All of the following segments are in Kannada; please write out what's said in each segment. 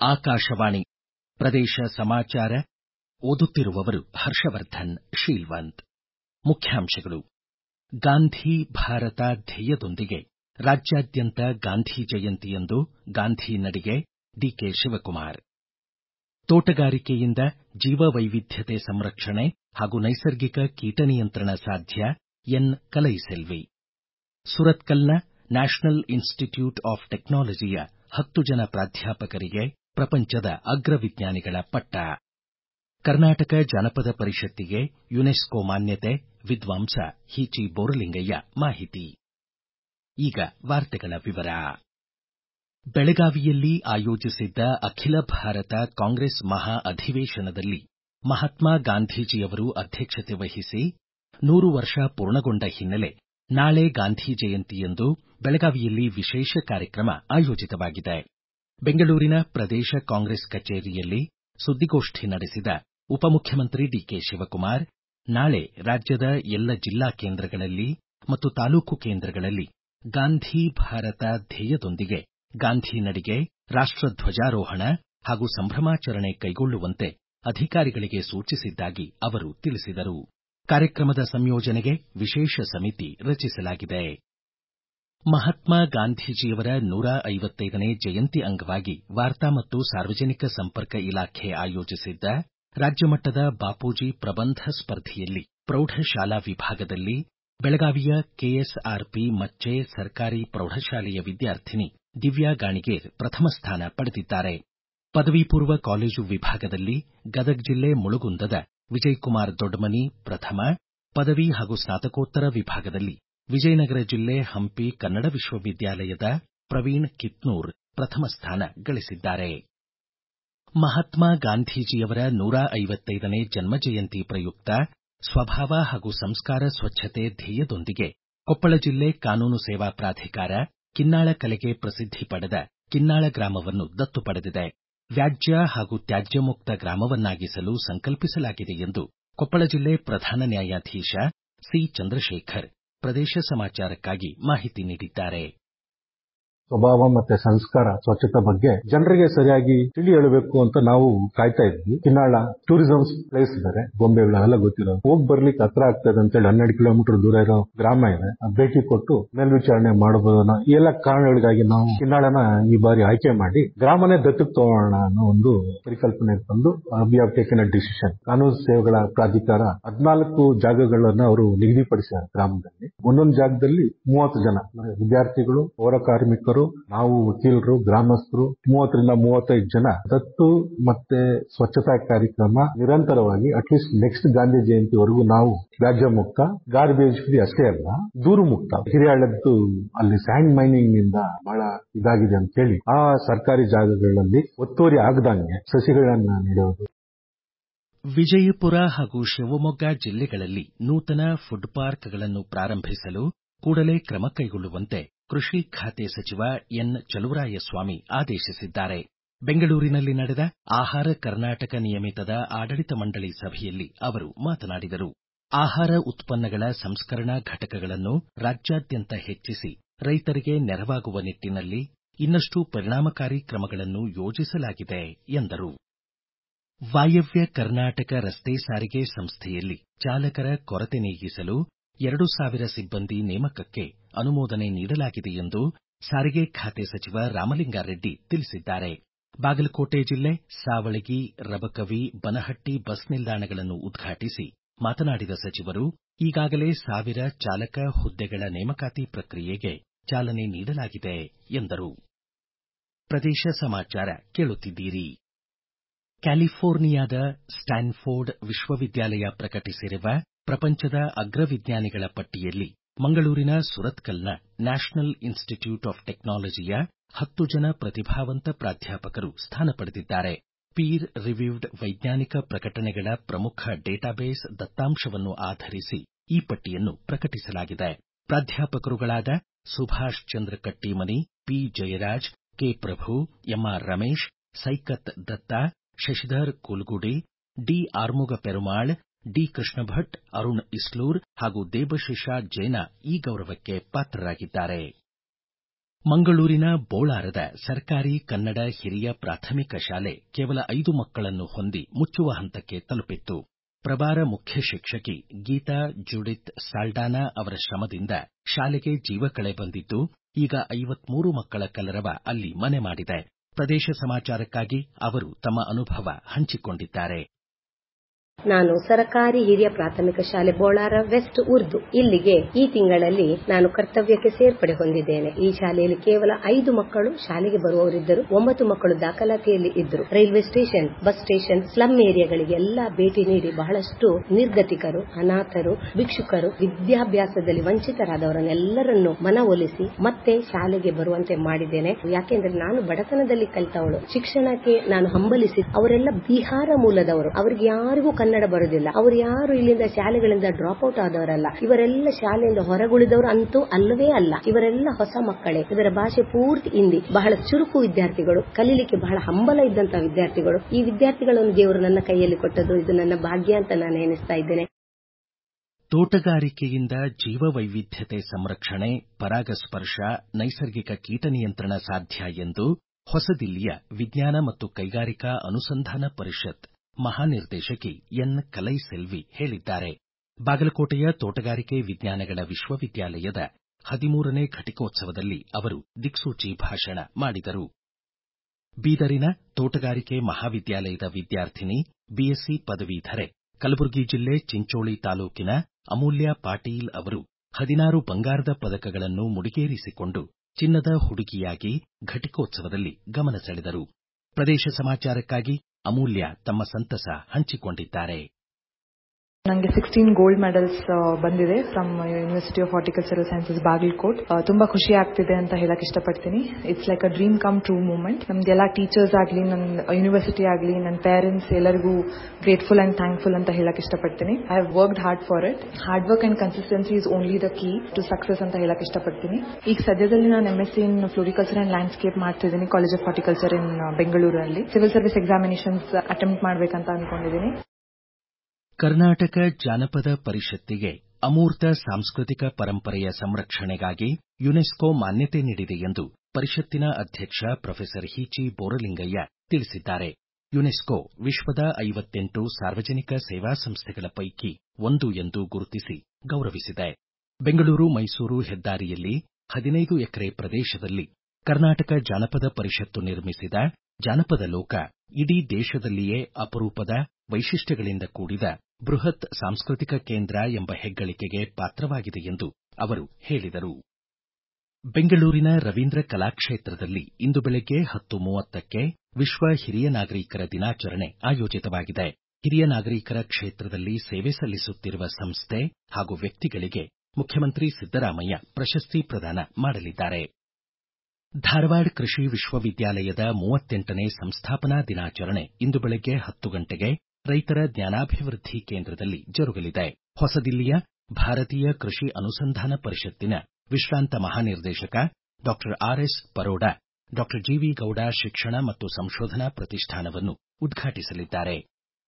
ಆಕಾಶವಾಣಿ ಪ್ರದೇಶ ಸಮಾಚಾರ ಓದುತ್ತಿರುವವರು ಹರ್ಷವರ್ಧನ್ ಶೀಲ್ವಂತ್ ಮುಖ್ಯಾಂಶಗಳು ಗಾಂಧಿ ಭಾರತ ಧ್ಯೇಯದೊಂದಿಗೆ ರಾಜ್ಯಾದ್ಯಂತ ಗಾಂಧಿ ಜಯಂತಿಯಂದು ಗಾಂಧಿ ನಡಿಗೆ ಡಿಕೆ ಶಿವಕುಮಾರ್ ತೋಟಗಾರಿಕೆಯಿಂದ ಜೀವವೈವಿಧ್ಯತೆ ಸಂರಕ್ಷಣೆ ಹಾಗೂ ನೈಸರ್ಗಿಕ ಕೀಟ ನಿಯಂತ್ರಣ ಸಾಧ್ಯ ಎನ್ ಕಲೈಸೆಲ್ವಿ ಸುರತ್ಕಲ್ನ ನ್ಯಾಷನಲ್ ಇನ್ಸ್ಟಿಟ್ಯೂಟ್ ಆಫ್ ಟೆಕ್ನಾಲಜಿಯ ಹತ್ತು ಜನ ಪ್ರಾಧ್ಯಾಪಕರಿಗೆ ಪ್ರಪಂಚದ ಅಗ್ರ ವಿಜ್ಞಾನಿಗಳ ಪಟ್ಟ ಕರ್ನಾಟಕ ಜಾನಪದ ಪರಿಷತ್ತಿಗೆ ಯುನೆಸ್ಕೋ ಮಾನ್ಯತೆ ವಿದ್ವಾಂಸ ಹೀಚಿ ಬೋರಲಿಂಗಯ್ಯ ಮಾಹಿತಿ ಈಗ ವಾರ್ತೆಗಳ ವಿವರ ಬೆಳಗಾವಿಯಲ್ಲಿ ಆಯೋಜಿಸಿದ್ದ ಅಖಿಲ ಭಾರತ ಕಾಂಗ್ರೆಸ್ ಮಹಾ ಅಧಿವೇಶನದಲ್ಲಿ ಮಹಾತ್ಮ ಗಾಂಧೀಜಿಯವರು ಅಧ್ಯಕ್ಷತೆ ವಹಿಸಿ ನೂರು ವರ್ಷ ಪೂರ್ಣಗೊಂಡ ಹಿನ್ನೆಲೆ ನಾಳೆ ಗಾಂಧಿ ಜಯಂತಿಯಂದು ಬೆಳಗಾವಿಯಲ್ಲಿ ವಿಶೇಷ ಕಾರ್ಯಕ್ರಮ ಆಯೋಜಿತವಾಗಿದೆ ಬೆಂಗಳೂರಿನ ಪ್ರದೇಶ ಕಾಂಗ್ರೆಸ್ ಕಚೇರಿಯಲ್ಲಿ ಸುದ್ದಿಗೋಷ್ಠಿ ನಡೆಸಿದ ಉಪಮುಖ್ಯಮಂತ್ರಿ ಡಿಕೆ ಶಿವಕುಮಾರ್ ನಾಳೆ ರಾಜ್ಯದ ಎಲ್ಲ ಜಿಲ್ಲಾ ಕೇಂದ್ರಗಳಲ್ಲಿ ಮತ್ತು ತಾಲೂಕು ಕೇಂದ್ರಗಳಲ್ಲಿ ಗಾಂಧಿ ಭಾರತ ಧ್ಯೇಯದೊಂದಿಗೆ ಗಾಂಧಿ ನಡಿಗೆ ರಾಷ್ಟ ಧ್ವಜಾರೋಹಣ ಹಾಗೂ ಸಂಭ್ರಮಾಚರಣೆ ಕೈಗೊಳ್ಳುವಂತೆ ಅಧಿಕಾರಿಗಳಿಗೆ ಸೂಚಿಸಿದ್ದಾಗಿ ಅವರು ತಿಳಿಸಿದರು ಕಾರ್ಯಕ್ರಮದ ಸಂಯೋಜನೆಗೆ ವಿಶೇಷ ಸಮಿತಿ ರಚಿಸಲಾಗಿದೆ ಮಹಾತ್ಮ ಗಾಂಧೀಜಿಯವರ ನೂರ ಐವತ್ತೈದನೇ ಜಯಂತಿ ಅಂಗವಾಗಿ ವಾರ್ತಾ ಮತ್ತು ಸಾರ್ವಜನಿಕ ಸಂಪರ್ಕ ಇಲಾಖೆ ಆಯೋಜಿಸಿದ್ದ ರಾಜ್ಯಮಟ್ಟದ ಬಾಪೂಜಿ ಪ್ರಬಂಧ ಸ್ಪರ್ಧೆಯಲ್ಲಿ ಪ್ರೌಢಶಾಲಾ ವಿಭಾಗದಲ್ಲಿ ಬೆಳಗಾವಿಯ ಕೆಎಸ್ಆರ್ಪಿ ಮಚ್ಚೆ ಸರ್ಕಾರಿ ಪ್ರೌಢಶಾಲೆಯ ವಿದ್ಯಾರ್ಥಿನಿ ದಿವ್ಯಾ ಗಾಣಿಗೇರ್ ಪ್ರಥಮ ಸ್ಥಾನ ಪಡೆದಿದ್ದಾರೆ ಪದವಿ ಪೂರ್ವ ಕಾಲೇಜು ವಿಭಾಗದಲ್ಲಿ ಗದಗ ಜಿಲ್ಲೆ ಮುಳುಗುಂದದ ವಿಜಯಕುಮಾರ್ ದೊಡ್ಡಮನಿ ಪ್ರಥಮ ಪದವಿ ಹಾಗೂ ಸ್ನಾತಕೋತ್ತರ ವಿಭಾಗದಲ್ಲಿ ವಿಜಯನಗರ ಜಿಲ್ಲೆ ಹಂಪಿ ಕನ್ನಡ ವಿಶ್ವವಿದ್ಯಾಲಯದ ಪ್ರವೀಣ್ ಕಿತ್ನೂರ್ ಪ್ರಥಮ ಸ್ಥಾನ ಗಳಿಸಿದ್ದಾರೆ ಮಹಾತ್ಮ ಗಾಂಧೀಜಿಯವರ ನೂರ ಐವತ್ತೈದನೇ ಜನ್ಮ ಜಯಂತಿ ಪ್ರಯುಕ್ತ ಸ್ವಭಾವ ಹಾಗೂ ಸಂಸ್ಕಾರ ಸ್ವಚ್ಛತೆ ಧ್ಯೇಯದೊಂದಿಗೆ ಕೊಪ್ಪಳ ಜಿಲ್ಲೆ ಕಾನೂನು ಸೇವಾ ಪ್ರಾಧಿಕಾರ ಕಿನ್ನಾಳ ಕಲೆಗೆ ಪ್ರಸಿದ್ಧಿ ಪಡೆದ ಕಿನ್ನಾಳ ಗ್ರಾಮವನ್ನು ದತ್ತು ಪಡೆದಿದೆ ವ್ಯಾಜ್ಯ ಹಾಗೂ ತ್ಯಾಜ್ಯ ಮುಕ್ತ ಗ್ರಾಮವನ್ನಾಗಿಸಲು ಸಂಕಲ್ಪಿಸಲಾಗಿದೆ ಎಂದು ಕೊಪ್ಪಳ ಜಿಲ್ಲೆ ಪ್ರಧಾನ ನ್ಯಾಯಾಧೀಶ ಸಿ ಚಂದ್ರಶೇಖರ್ ಪ್ರದೇಶ ಸಮಾಚಾರಕ್ಕಾಗಿ ಮಾಹಿತಿ ನೀಡಿದ್ದಾರೆ ಸ್ವಭಾವ ಮತ್ತೆ ಸಂಸ್ಕಾರ ಸ್ವಚ್ಛತೆ ಬಗ್ಗೆ ಜನರಿಗೆ ಸರಿಯಾಗಿ ತಿಳಿ ಹೇಳಬೇಕು ಅಂತ ನಾವು ಕಾಯ್ತಾ ಇದ್ವಿ ಕಿನ್ನಾಳ ಟೂರಿಸಂ ಪ್ಲೇಸ್ ಬೇರೆ ಗೊಂಬೆಗಳು ಎಲ್ಲ ಗೊತ್ತಿರೋ ಹೋಗ್ ಬರ್ಲಿಕ್ಕೆ ಹತ್ರ ಆಗ್ತದೆ ಅಂತ ಹೇಳಿ ಹನ್ನೆರಡು ಕಿಲೋಮೀಟರ್ ದೂರ ಇರೋ ಗ್ರಾಮ ಇದೆ ಭೇಟಿ ಕೊಟ್ಟು ಮೇಲ್ವಿಚಾರಣೆ ಮಾಡಬಹುದು ಈ ಎಲ್ಲ ಕಾರಣಗಳಿಗಾಗಿ ನಾವು ಕಿನ್ನಾಳನ ಈ ಬಾರಿ ಆಯ್ಕೆ ಮಾಡಿ ಗ್ರಾಮನೇ ದತ್ತಕ್ಕೆ ತಗೋಣ ಅನ್ನೋ ಒಂದು ಪರಿಕಲ್ಪನೆ ತಂದು we have taken a decision ಕಾನೂನು ಸೇವೆಗಳ ಪ್ರಾಧಿಕಾರ ಹದಿನಾಲ್ಕು ಜಾಗಗಳನ್ನ ಅವರು ನಿಗದಿಪಡಿಸಿದ್ದಾರೆ ಗ್ರಾಮದಲ್ಲಿ ಒಂದೊಂದು ಜಾಗದಲ್ಲಿ ಮೂವತ್ತು ಜನ ವಿದ್ಯಾರ್ಥಿಗಳು ಪೌರ ಕಾರ್ಮಿಕರು ನಾವು ವಕೀಲರು ಗ್ರಾಮಸ್ಥರು ಮೂವತ್ತರಿಂದ ಮೂವತ್ತೈದು ಜನ ದತ್ತು ಮತ್ತೆ ಸ್ವಚ್ಛತಾ ಕಾರ್ಯಕ್ರಮ ನಿರಂತರವಾಗಿ ಅಟ್ಲೀಸ್ಟ್ ನೆಕ್ಸ್ಟ್ ಗಾಂಧಿ ಜಯಂತಿವರೆಗೂ ನಾವು ವ್ಯಾಜ್ಯ ಮುಕ್ತ ಗಾರ್ಬೇಜ್ ಫ್ರೀ ಅಷ್ಟೇ ಅಲ್ಲ ದೂರು ಮುಕ್ತ ಹಿರಿಯಾಳದ್ದು ಅಲ್ಲಿ ಸ್ಯಾಂಡ್ ಮೈನಿಂಗ್ ನಿಂದ ಬಹಳ ಇದಾಗಿದೆ ಅಂತ ಹೇಳಿ ಆ ಸರ್ಕಾರಿ ಜಾಗಗಳಲ್ಲಿ ಒತ್ತುವರಿ ಆಗದಂಗೆ ಸಸಿಗಳನ್ನ ನೆಡೋದು ವಿಜಯಪುರ ಹಾಗೂ ಶಿವಮೊಗ್ಗ ಜಿಲ್ಲೆಗಳಲ್ಲಿ ನೂತನ ಫುಡ್ ಪಾರ್ಕ್ಗಳನ್ನು ಪ್ರಾರಂಭಿಸಲು ಕೂಡಲೇ ಕ್ರಮ ಕೈಗೊಳ್ಳುವಂತೆ ಕೃಷಿ ಖಾತೆ ಸಚಿವ ಎನ್ ಚಲುವರಾಯಸ್ವಾಮಿ ಆದೇಶಿಸಿದ್ದಾರೆ ಬೆಂಗಳೂರಿನಲ್ಲಿ ನಡೆದ ಆಹಾರ ಕರ್ನಾಟಕ ನಿಯಮಿತದ ಆಡಳಿತ ಮಂಡಳಿ ಸಭೆಯಲ್ಲಿ ಅವರು ಮಾತನಾಡಿದರು ಆಹಾರ ಉತ್ಪನ್ನಗಳ ಸಂಸ್ಕರಣಾ ಘಟಕಗಳನ್ನು ರಾಜ್ಯಾದ್ಯಂತ ಹೆಚ್ಚಿಸಿ ರೈತರಿಗೆ ನೆರವಾಗುವ ನಿಟ್ಟಿನಲ್ಲಿ ಇನ್ನಷ್ಟು ಪರಿಣಾಮಕಾರಿ ಕ್ರಮಗಳನ್ನು ಯೋಜಿಸಲಾಗಿದೆ ಎಂದರು ವಾಯವ್ಯ ಕರ್ನಾಟಕ ರಸ್ತೆ ಸಾರಿಗೆ ಸಂಸ್ಥೆಯಲ್ಲಿ ಚಾಲಕರ ಕೊರತೆ ನೀಗಿಸಲು ಎರಡು ಸಾವಿರ ಸಿಬ್ಬಂದಿ ನೇಮಕಕ್ಕೆ ಅನುಮೋದನೆ ನೀಡಲಾಗಿದೆ ಎಂದು ಸಾರಿಗೆ ಖಾತೆ ಸಚಿವ ರಾಮಲಿಂಗಾರೆಡ್ಡಿ ತಿಳಿಸಿದ್ದಾರೆ ಬಾಗಲಕೋಟೆ ಜಿಲ್ಲೆ ಸಾವಳಗಿ ರಬಕವಿ ಬನಹಟ್ಟಿ ಬಸ್ ನಿಲ್ದಾಣಗಳನ್ನು ಉದ್ಘಾಟಿಸಿ ಮಾತನಾಡಿದ ಸಚಿವರು ಈಗಾಗಲೇ ಸಾವಿರ ಚಾಲಕ ಹುದ್ದೆಗಳ ನೇಮಕಾತಿ ಪ್ರಕ್ರಿಯೆಗೆ ಚಾಲನೆ ನೀಡಲಾಗಿದೆ ಎಂದರು ಪ್ರದೇಶ ಸಮಾಚಾರ ಕೇಳುತ್ತಿದ್ದೀರಿ ಕ್ಯಾಲಿಫೋರ್ನಿಯಾದ ಸ್ಟ್ಯಾನ್ಫೋರ್ಡ್ ವಿಶ್ವವಿದ್ಯಾಲಯ ಪ್ರಕಟಿಸಿರುವ ಪ್ರಪಂಚದ ಅಗ್ರ ವಿಜ್ಞಾನಿಗಳ ಪಟ್ಟಿಯಲ್ಲಿ ಮಂಗಳೂರಿನ ಸುರತ್ಕಲ್ನ ನ್ಯಾಷನಲ್ ಇನ್ಸ್ಟಿಟ್ಯೂಟ್ ಆಫ್ ಟೆಕ್ನಾಲಜಿಯ ಹತ್ತು ಜನ ಪ್ರತಿಭಾವಂತ ಪ್ರಾಧ್ಯಾಪಕರು ಸ್ಥಾನ ಪಡೆದಿದ್ದಾರೆ ಪೀರ್ ರಿವ್ಯೂಡ್ ವೈಜ್ಞಾನಿಕ ಪ್ರಕಟಣೆಗಳ ಪ್ರಮುಖ ಡೇಟಾಬೇಸ್ ದತ್ತಾಂಶವನ್ನು ಆಧರಿಸಿ ಈ ಪಟ್ಟಿಯನ್ನು ಪ್ರಕಟಿಸಲಾಗಿದೆ ಪ್ರಾಧ್ಯಾಪಕರುಗಳಾದ Subhash Chandra Kattimani P Jayaraj K Prabhu M R Ramesh Saikat Datta Shashidhar Kulgudi D Arumuga Perumal D Krishna Bhat Arun Isloor ಹಾಗೂ ದೇಬಶಿಶಾ ಜೇನ ಈ ಗೌರವಕ್ಕೆ ಪಾತ್ರರಾಗಿದ್ದಾರೆ ಮಂಗಳೂರಿನ ಬೋಳಾರದ ಸರ್ಕಾರಿ ಕನ್ನಡ ಹಿರಿಯ ಪ್ರಾಥಮಿಕ ಶಾಲೆ ಕೇವಲ ಐದು ಮಕ್ಕಳನ್ನು ಹೊಂದಿ ಮುಚ್ಚುವ ಹಂತಕ್ಕೆ ತಲುಪಿತ್ತು ಪ್ರಭಾರ ಮುಖ್ಯ ಶಿಕ್ಷಕಿ ಗೀತಾ ಜುಡಿತ್ ಸಾಲ್ಡಾನಾ ಅವರ ಶ್ರಮದಿಂದ ಶಾಲೆಗೆ ಜೀವ ಕಳೆ ಬಂದಿದ್ದು ಈಗ ಐವತ್ಮೂರು ಮಕ್ಕಳ ಕಲರವ ಅಲ್ಲಿ ಮನೆ ಮಾಡಿದೆ ಪ್ರದೇಶ ಸಮಾಚಾರಕ್ಕಾಗಿ ಅವರು ತಮ್ಮ ಅನುಭವ ಹಂಚಿಕೊಂಡಿದ್ದಾರೆ ನಾನು ಸರಕಾರಿ ಹಿರಿಯ ಪ್ರಾಥಮಿಕ ಶಾಲೆ ಬೋಳಾರ ವೆಸ್ಟ್ ಉರ್ದು ಇಲ್ಲಿಗೆ ಈ ತಿಂಗಳಲ್ಲಿ ನಾನು ಕರ್ತವ್ಯಕ್ಕೆ ಸೇರ್ಪಡೆ ಹೊಂದಿದ್ದೇನೆ ಈ ಶಾಲೆಯಲ್ಲಿ ಕೇವಲ ಐದು ಮಕ್ಕಳು ಶಾಲೆಗೆ ಬರುವವರಿದ್ದರು ಒಂಬತ್ತು ಮಕ್ಕಳು ದಾಖಲಾತಿಯಲ್ಲಿ ಇದ್ದರು railway station bus station slum ಏರಿಯಾಗಳಿಗೆ ಎಲ್ಲ ಭೇಟಿ ನೀಡಿ ಬಹಳಷ್ಟು ನಿರ್ಗತಿಕರು ಅನಾಥರು ಭಿಕ್ಷುಕರು ವಿದ್ಯಾಭ್ಯಾಸದಲ್ಲಿ ವಂಚಿತರಾದವರನ್ನೆಲ್ಲರನ್ನು ಮನವೊಲಿಸಿ ಮತ್ತೆ ಶಾಲೆಗೆ ಬರುವಂತೆ ಮಾಡಿದ್ದೇನೆ ಯಾಕೆಂದ್ರೆ ನಾನು ಬಡತನದಲ್ಲಿ ಕಲಿತವಳು ಶಿಕ್ಷಣಕ್ಕೆ ನಾನು ಹಂಬಲಿಸಿ ಅವರೆಲ್ಲ ಬಿಹಾರ ಮೂಲದವರು ಅವರಿಗೆ ಯಾರಿಗೂ ಕನ್ನಡ ಬರುವುದಿಲ್ಲ ಅವರು ಯಾರು ಇಲ್ಲಿಂದ ಶಾಲೆಗಳಿಂದ ಡ್ರಾಪ್ ಔಟ್ ಆದವರಲ್ಲ ಇವರೆಲ್ಲ ಶಾಲೆಯಿಂದ ಹೊರಗುಳಿದವರು ಅಂತೂ ಅಲ್ಲವೇ ಅಲ್ಲ ಇವರೆಲ್ಲ ಹೊಸ ಮಕ್ಕಳೇ ಇವರ ಭಾಷೆ ಪೂರ್ತಿ ಹಿಂದಿ ಬಹಳ ಚುರುಕು ವಿದ್ಯಾರ್ಥಿಗಳು ಕಲೀಲಿಕ್ಕೆ ಬಹಳ ಹಂಬಲ ಇದ್ದಂತಹ ವಿದ್ಯಾರ್ಥಿಗಳು ಈ ವಿದ್ಯಾರ್ಥಿಗಳನ್ನು ದೇವರು ನನ್ನ ಕೈಯಲ್ಲಿ ಕೊಟ್ಟದ್ದು ಇದು ನನ್ನ ಭಾಗ್ಯ ಅಂತ ನಾನು ಎನಿಸ್ತಾ ಇದ್ದೇನೆ ತೋಟಗಾರಿಕೆಯಿಂದ ಜೀವ ವೈವಿಧ್ಯತೆ ಸಂರಕ್ಷಣೆ ಪರಾಗಸ್ಪರ್ಶ ನೈಸರ್ಗಿಕ ಕೀಟ ನಿಯಂತ್ರಣ ಸಾಧ್ಯ ಎಂದು ಹೊಸದಿಲ್ಲಿಯ ವಿಜ್ಞಾನ ಮತ್ತು ಕೈಗಾರಿಕಾ ಅನುಸಂಧಾನ ಪರಿಷತ್ ಮಹಾನಿರ್ದೇಶಕಿ ಎನ್ ಕಲೈಸೆಲ್ವಿ ಹೇಳಿದ್ದಾರೆ ಬಾಗಲಕೋಟೆಯ ತೋಟಗಾರಿಕೆ ವಿಜ್ಞಾನಗಳ ವಿಶ್ವವಿದ್ಯಾಲಯದ ಹದಿಮೂರನೇ ಘಟಿಕೋತ್ಸವದಲ್ಲಿ ಅವರು ದಿಕ್ಸೂಚಿ ಭಾಷಣ ಮಾಡಿದರು ಬೀದರಿನ ತೋಟಗಾರಿಕೆ ಮಹಾವಿದ್ಯಾಲಯದ ವಿದ್ಯಾರ್ಥಿನಿ ಬಿಎಸ್ಸಿ ಪದವೀಧರೆ ಕಲಬುರಗಿ ಜಿಲ್ಲೆ ಚಿಂಚೋಳಿ ತಾಲೂಕಿನ ಅಮೂಲ್ಯ ಪಾಟೀಲ್ ಅವರು ಹದಿನಾರು ಬಂಗಾರದ ಪದಕಗಳನ್ನು ಮುಡಿಗೇರಿಸಿಕೊಂಡು ಚಿನ್ನದ ಹುಡುಗಿಯಾಗಿ ಘಟಿಕೋತ್ಸವದಲ್ಲಿ ಗಮನ ಸೆಳೆದರು ಪ್ರದೇಶ ಸಮಾಚಾರಕ್ಕಾಗಿ ಅಮೂಲ್ಯ ತಮ್ಮ ಸಂತಸ ಹಂಚಿಕೊಂಡಿದ್ದಾರೆ ನನಗೆ ಸಿಕ್ಸ್ಟೀನ್ ಗೋಲ್ಡ್ ಮೆಡಲ್ಸ್ ಬಂದಿದೆ from university of horticultural sciences Bagalkot ತುಂಬಾ ಖುಷಿ ಆಗ್ತಿದೆ ಅಂತ ಹೇಳಕ್ ಇಷ್ಟಪಡ್ತೀನಿ it's like a dream come true moment ನಮ್ದೆಲ್ಲ ಟೀಚರ್ಸ್ ಆಗಲಿ ನನ್ನ ಯೂನಿವರ್ಸಿಟಿ ಆಗಲಿ ನನ್ನ ಪೇರೆಂಟ್ಸ್ ಎಲ್ಲರಿಗೂ ಗ್ರೇಟ್ಫುಲ್ ಅಂಡ್ ಥ್ಯಾಂಕ್ಫುಲ್ ಅಂತ ಹೇಳಕ್ ಇಷ್ಟಪಡ್ತೀನಿ I have worked hard for it hard work and consistency is only the key to success ಅಂತ ಹೇಳಕ್ ಇಷ್ಟಪಡ್ತೀನಿ ಈಗ ಸದ್ಯದಲ್ಲಿ ನಾನು M S C in floriculture and landscape ಮಾಡ್ತಿದ್ದೀನಿ ಕಾಲೇಜ್ ಆಫ್ ಹಾರ್ಟಿಕಲ್ಚರ್ ಇನ್ ಬೆಂಗಳೂರಲ್ಲಿ ಸಿವಿಲ್ ಸರ್ವಿಸ್ ಎಕ್ಸಾಮಿನೇಷನ್ಸ್ ಅಟೆಂಪ್ಟ್ ಮಾಡಬೇಕಂತ ಅನ್ಕೊಂಡಿದ್ದೀನಿ ಕರ್ನಾಟಕ ಜಾನಪದ ಪರಿಷತ್ತಿಗೆ ಅಮೂರ್ತ ಸಾಂಸ್ಕೃತಿಕ ಪರಂಪರೆಯ ಸಂರಕ್ಷಣೆಗಾಗಿ ಯುನೆಸ್ಕೋ ಮಾನ್ಯತೆ ನೀಡಿದೆ ಎಂದು ಪರಿಷತ್ತಿನ ಅಧ್ಯಕ್ಷ ಪ್ರೊಫೆಸರ್ ಹಿಚಿ ಬೋರಲಿಂಗಯ್ಯ ತಿಳಿಸಿದ್ದಾರೆ ಯುನೆಸ್ಕೋ ವಿಶ್ವದ ಐವತ್ತೆಂಟು ಸಾರ್ವಜನಿಕ ಸೇವಾ ಸಂಸ್ಥೆಗಳ ಪೈಕಿ ಒಂದು ಎಂದು ಗುರುತಿಸಿ ಗೌರವಿಸಿದೆ ಬೆಂಗಳೂರು ಮೈಸೂರು ಹೆದ್ದಾರಿಯಲ್ಲಿ ಹದಿನೈದು ಎಕರೆ ಪ್ರದೇಶದಲ್ಲಿ ಕರ್ನಾಟಕ ಜಾನಪದ ಪರಿಷತ್ತು ನಿರ್ಮಿಸಿದ ಜಾನಪದ ಲೋಕ ಇಡೀ ದೇಶದಲ್ಲಿಯೇ ಅಪರೂಪದ ವೈಶಿಷ್ಟ್ಯಗಳಿಂದ ಕೂಡಿದ ಬೃಹತ್ ಸಾಂಸ್ಕೃತಿಕ ಕೇಂದ್ರ ಎಂಬ ಹೆಗ್ಗಳಿಕೆಗೆ ಪಾತ್ರವಾಗಿದೆ ಎಂದು ಅವರು ಹೇಳಿದರು ಬೆಂಗಳೂರಿನ ರವೀಂದ್ರ ಕಲಾಕ್ಷೇತ್ರದಲ್ಲಿ ಇಂದು ಬೆಳಗ್ಗೆ ಹತ್ತು ಮೂವತ್ತಕ್ಕೆ ವಿಶ್ವ ಹಿರಿಯ ನಾಗರಿಕರ ದಿನಾಚರಣೆ ಆಯೋಜಿತವಾಗಿದೆ ಹಿರಿಯ ನಾಗರಿಕರ ಕ್ಷೇತ್ರದಲ್ಲಿ ಸೇವೆ ಸಲ್ಲಿಸುತ್ತಿರುವ ಸಂಸ್ಥೆ ಹಾಗೂ ವ್ಯಕ್ತಿಗಳಿಗೆ ಮುಖ್ಯಮಂತ್ರಿ ಸಿದ್ದರಾಮಯ್ಯ ಪ್ರಶಸ್ತಿ ಪ್ರದಾನ ಮಾಡಲಿದ್ದಾರೆ ಧಾರವಾಡ ಕೃಷಿ ವಿಶ್ವವಿದ್ಯಾಲಯದ ಮೂವತ್ತೆಂಟನೇ ಸಂಸ್ಥಾಪನಾ ದಿನಾಚರಣೆ ಇಂದು ಬೆಳಗ್ಗೆ ಹತ್ತು ಗಂಟೆಗೆ ರೈತರ ಜ್ಞಾನಾಭಿವೃದ್ಧಿ ಕೇಂದ್ರದಲ್ಲಿ ಜರುಗಲಿದೆ ಹೊಸದಿಲ್ಲಿಯ ಭಾರತೀಯ ಕೃಷಿ ಅನುಸಂಧಾನ ಪರಿಷತ್ತಿನ ವಿಶ್ರಾಂತ ಮಹಾನಿರ್ದೇಶಕ doctor R S Paroda doctor G V Gowda ಶಿಕ್ಷಣ ಮತ್ತು ಸಂಶೋಧನಾ ಪ್ರತಿಷ್ಠಾನವನ್ನು ಉದ್ಘಾಟಿಸಲಿದ್ದಾರೆ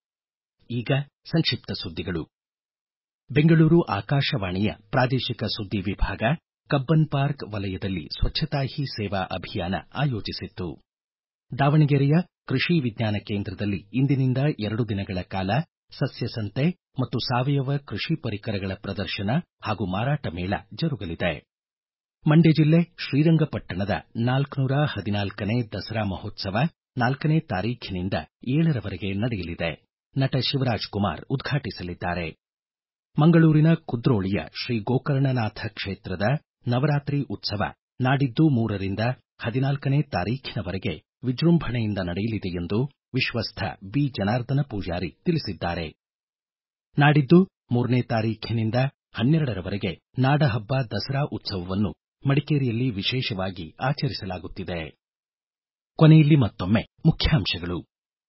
ಈಗ ಸಂಕ್ಷಿಪ್ತ ಸುದ್ದಿಗಳು ಬೆಂಗಳೂರು ಆಕಾಶವಾಣಿಯ ಪ್ರಾದೇಶಿಕ ಸುದ್ದಿ ವಿಭಾಗ ಕಬ್ಬನ್ ಪಾರ್ಕ್ ವಲಯದಲ್ಲಿ ಸ್ವಚ್ಛತಾ ಹಿ ಸೇವಾ ಅಭಿಯಾನ ಆಯೋಜಿಸಿತ್ತು ದಾವಣಗೆರೆಯ ಕೃಷಿ ವಿಜ್ಞಾನ ಕೇಂದ್ರದಲ್ಲಿ ಇಂದಿನಿಂದ ಎರಡು ದಿನಗಳ ಕಾಲ ಸಸ್ಯ ಸಂತೆ ಮತ್ತು ಸಾವಯವ ಕೃಷಿ ಪರಿಕರಗಳ ಪ್ರದರ್ಶನ ಹಾಗೂ ಮಾರಾಟ ಮೇಳ ಜರುಗಲಿದೆ ಮಂಡ್ಯ ಜಿಲ್ಲೆ ಶ್ರೀರಂಗಪಟ್ಟಣದ ನಾಲ್ಕುನೂರ ಹದಿನಾಲ್ಕನೇ ದಸರಾ ಮಹೋತ್ಸವ ನಾಲ್ಕನೇ ತಾರೀಖಿನಿಂದ ಏಳರವರೆಗೆ ನಡೆಯಲಿದೆ ನಟ ಶಿವರಾಜ್ ಕುಮಾರ್ ಉದ್ಘಾಟಿಸಲಿದ್ದಾರೆ ಮಂಗಳೂರಿನ ಕುದ್ರೋಳಿಯ ಶ್ರೀ ಗೋಕರ್ಣನಾಥ ಕ್ಷೇತ್ರದ ನವರಾತ್ರಿ ಉತ್ಸವ ನಾಡಿದ್ದು ಮೂರರಿಂದ ಹದಿನಾಲ್ಕನೇ ತಾರೀಖಿನವರೆಗೆ ವಿಜೃಂಭಣೆಯಿಂದ ನಡೆಯಲಿದೆ ಎಂದು ವಿಶ್ವಸ್ಥ ಬಿ ಜನಾರ್ದನ ಪೂಜಾರಿ ತಿಳಿಸಿದ್ದಾರೆ ನಾಡಿದ್ದು ಮೂರನೇ ತಾರೀಖಿನಿಂದ ಹನ್ನೆರಡರವರೆಗೆ ನಾಡಹಬ್ಬ ದಸರಾ ಉತ್ಸವವನ್ನು ಮಡಿಕೇರಿಯಲ್ಲಿ ವಿಶೇಷವಾಗಿ ಆಚರಿಸಲಾಗುತ್ತಿದೆ ಕೊನೆಯಲ್ಲಿ ಮತ್ತೊಮ್ಮೆ ಮುಖ್ಯಾಂಶಗಳು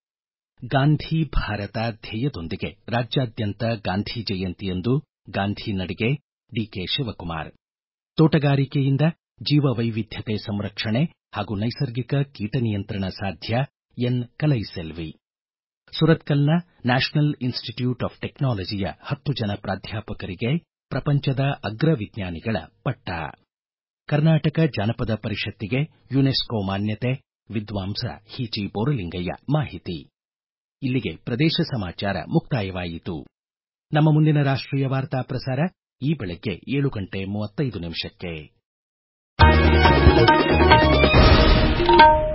ಗಾಂಧಿ ಭಾರತ ಧ್ಯೇಯದೊಂದಿಗೆ ರಾಜ್ಯಾದ್ಯಂತ ಗಾಂಧಿ ಜಯಂತಿಯಂದು ಗಾಂಧಿ ನಡಿಗೆ ಡಿಕೆ ಶಿವಕುಮಾರ್ ತೋಟಗಾರಿಕೆಯಿಂದ ಜೀವ ವೈವಿಧ್ಯತೆ ಸಂರಕ್ಷಣೆ ಹಾಗೂ ನೈಸರ್ಗಿಕ ಕೀಟ ನಿಯಂತ್ರಣ ಸಾಧ್ಯ ಎನ್ ಕಲೈಸೆಲ್ವಿ ಸುರತ್ಕಲ್ನ ನ್ಯಾಷನಲ್ ಇನ್ಸ್ಟಿಟ್ಯೂಟ್ ಆಫ್ ಟೆಕ್ನಾಲಜಿಯ ಹತ್ತು ಜನ ಪ್ರಾಧ್ಯಾಪಕರಿಗೆ ಪ್ರಪಂಚದ ಅಗ್ರ ವಿಜ್ಞಾನಿಗಳ ಪಟ್ಟ ಕರ್ನಾಟಕ ಜಾನಪದ ಪರಿಷತ್ತಿಗೆ ಯುನೆಸ್ಕೋ ಮಾನ್ಯತೆ ವಿದ್ವಾಂಸ ಹೀಚಿ ಬೋರಲಿಂಗಯ್ಯ ಮಾಹಿತಿ ಇಲ್ಲಿಗೆ ಪ್ರದೇಶ ಸಮಾಚಾರ ಮುಕ್ತಾಯವಾಯಿತು ನಮ್ಮ ಮುಂದಿನ ರಾಷ್ಟ್ರೀಯ ವಾರ್ತಾ ಪ್ರಸಾರ ಈ ಬೆಳಗ್ಗೆ ಏಳು ಗಂಟೆ ಮೂವತ್ತೈದು ನಿಮಿಷಕ್ಕೆ